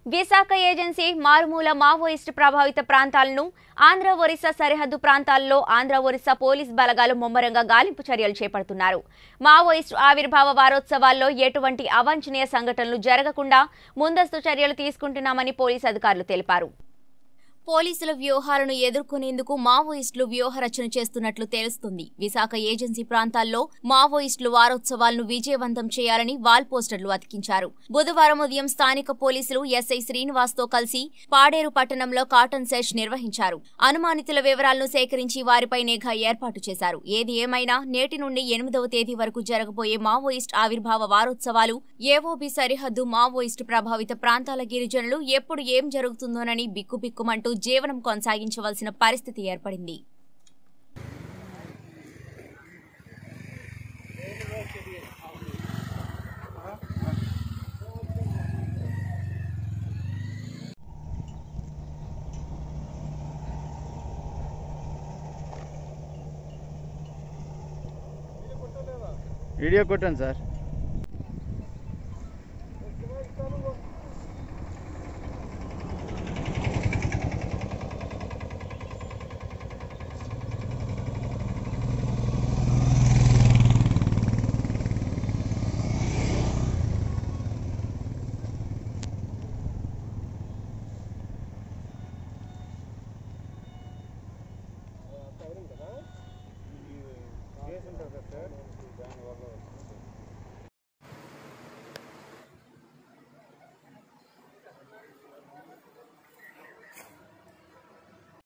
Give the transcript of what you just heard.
Visakha agency మారుమూల Maoist ప్రభావిత ప్రాంతాలను ఆంధ్ర ఒరిస్సా సరిహద్దు ప్రాంతాల్లో ఆంధ్ర ఒరిస్సా పోలీస్ బలగాలు ముమ్మరంగా గాలింపు చర్యలు చేపడుతున్నారు మావోయిస్టు ఆవిర్భావ వారోత్సవాల్లో ఎటువంటి అవాంఛనీయ సంఘటనలు జరగకుండా ముందస్తు చర్యలు తీసుకుంటున్నామని పోలీస్ అధికారులు తెలిపారు పోలీసుల వ్యూహాలను ఎదుర్కొనేందుకు మావోయిస్టులు వ్యూహరచన చేస్తున్నట్లు తెలుస్తుంది విశాఖ ఏజెన్సీ ప్రాంతాల్లో మావోయిస్టులు వారోత్సవాలను విజయవంతం చేయాలని వాల్ పోస్టర్లు అతికించారు బుధవారం ఉదయం స్థానిక పోలీసులు ఎస్ఐ శ్రీనివాస్ తో కలిసి పాడేరు పట్టణంలో కాటన్ సెర్చ్ నిర్వహించారు అనుమానితుల వివరాలను సేకరించి వారిపై నిఘా ఏర్పాటు చేశారు ఏది ఏమైనా నేటి నుండి ఎనిమిదవ తేదీ వరకు జరగబోయే మావోయిస్ట్ ఆవిర్భావ వారోత్సవాలు ఏవోబి సరిహద్దు మావోయిస్టు ప్రభావిత ప్రాంతాల గిరిజనులు ఎప్పుడు ఏం జరుగుతుందోనని బిక్కుబిక్కుమంటూ జీవనం కొనసాగించవలసిన పరిస్థితి ఏర్పడింది వీడియో కొట్టండి సార్